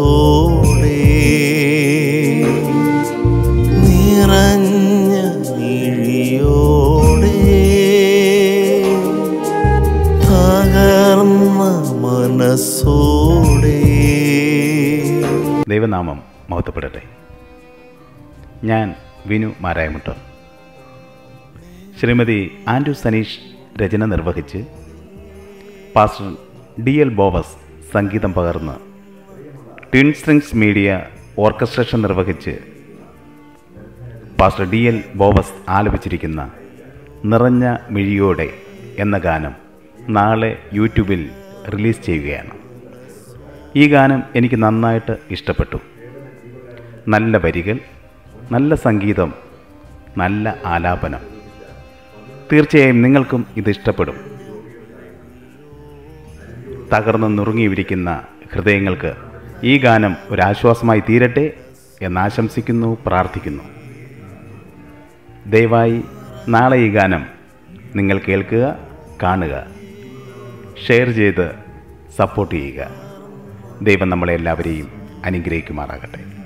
നിറഞ്ഞ മിഴിയോടെ തകർന്ന മനസ്സോടെ ദൈവനാമം മഹത്വപ്പെടട്ടെ ഞാൻ വിനു മാരായമുട്ടം ശ്രീമതി ആൻഡ്രു സനീഷ് രചന നിർവഹിച്ച് പാസ്റ്റർ ഡി എൽ ബോവസ് സംഗീതം പകർന്ന് ട്വിൻ സ്ട്രിങ്സ് മീഡിയ ഓർക്കസ്ട്രേഷൻ നിർവഹിച്ച് പാസ്റ്റർ ഡി എൽ ബോവസ് ആലപിച്ചിരിക്കുന്ന നിറഞ്ഞ മിഴിയോടെ എന്ന ഗാനം നാളെ യൂട്യൂബിൽ റിലീസ് ചെയ്യുകയാണ് ഈ ഗാനം എനിക്ക് നന്നായിട്ട് ഇഷ്ടപ്പെട്ടു നല്ല വരികൾ നല്ല സംഗീതം നല്ല ആലാപനം തീർച്ചയായും നിങ്ങൾക്കും ഇത് ഇഷ്ടപ്പെടും തകർന്ന് നുറുങ്ങിയിരിക്കുന്ന ഹൃദയങ്ങൾക്ക് ഈ ഗാനം ഒരാശ്വാസമായി തീരട്ടെ എന്നാശംസിക്കുന്നു പ്രാർത്ഥിക്കുന്നു ദയവായി നാളെ ഈ ഗാനം നിങ്ങൾ കേൾക്കുക കാണുക ഷെയർ ചെയ്ത് സപ്പോർട്ട് ചെയ്യുക ദൈവം നമ്മളെ എല്ലാവരെയും അനുഗ്രഹിക്കുമാറാകട്ടെ